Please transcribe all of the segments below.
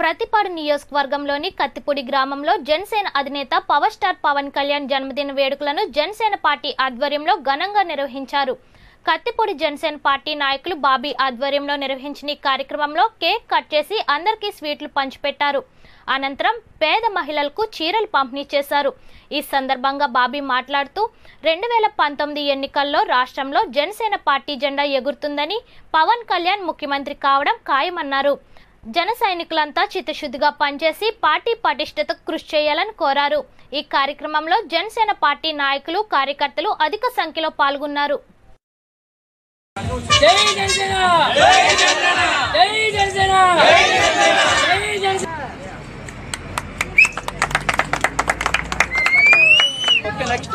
ప్రతిపాడు నియోజకవర్గంలోని కత్తిపూడి గ్రామంలో జనసేన అధినేత పవర్ స్టార్ పవన్ కళ్యాణ్ జన్మదిన వేడుకలను జనసేన పార్టీ ఆధ్వర్యంలో ఘనంగా నిర్వహించారు కత్తిపూడి జనసేన పార్టీ నాయకులు బాబీ ఆధ్వర్యంలో నిర్వహించిన ఈ కార్యక్రమంలో కేక్ కట్ చేసి అందరికీ స్వీట్లు పంచిపెట్టారు అనంతరం పేద మహిళలకు చీరలు పంపిణీ చేశారు ఈ సందర్భంగా బాబీ మాట్లాడుతూ రెండు వేల పంతొమ్మిది ఎన్నికల్లో రాష్ట్రంలో జనసేన పార్టీ జెండా ఎగురుతుందని పవన్ కళ్యాణ్ ముఖ్యమంత్రి కావడం ఖాయమన్నారు జన సైనికులంతా చిత్తశుద్ధిగా పనిచేసి పార్టీ పటిష్టతకు కృషి చేయాలని కోరారు ఈ కార్యక్రమంలో జనసేన పార్టీ నాయకులు కార్యకర్తలు అధిక సంఖ్యలో పాల్గొన్నారు జై జనసేన జై జనసేన జై జనసేన జై జనసేన ఓకే నెక్స్ట్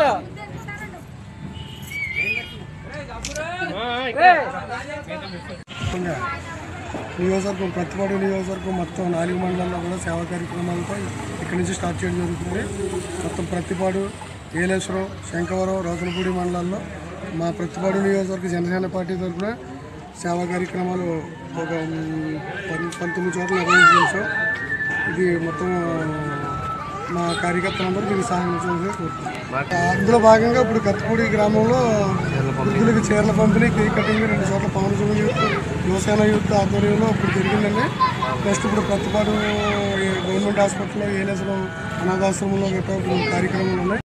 ముఖ్యంగా నియోజకవర్గం ప్రతిపాడు నియోజకవర్గం మొత్తం నాలుగు మండలాల్లో కూడా సేవా కార్యక్రమాలతో ఇక్కడి నుంచి స్టార్ట్ చేయడం జరుగుతుంది మొత్తం ప్రతిపాడు ఏలేశ్వరం శంకవరం రోతలపూడి మండలాల్లో మా ప్రతిపాడు నియోజకవర్గ జనసేన పార్టీ తరఫున సేవా కార్యక్రమాలు ఒక మ్, పం- పంతొమ్మిది చోట్ల నిర్వహించాం ఇది మొత్తం మా కార్యకర్తలందరూ దీనికి సహాయించాలని కోరుతున్నాం అందులో భాగంగా ఇప్పుడు కత్తిపూడి గ్రామంలో వృద్ధులకు చీరల పంపిణీ కేక్ కటింగ్ రెండు చోట్ల పవన్ కళ్యాణ్ యూత్ యువసేన యూత్ ఆధ్వర్యంలో ఇప్పుడు జరిగిందండి నెక్స్ట్ ఇప్పుడు ప్రతిపాడు గవర్నమెంట్ హాస్పిటల్లో ఏలేశ్వరం అనాథాశ్రమంలో గట్రా ఇప్పుడు కార్యక్రమాలు ఉన్నాయి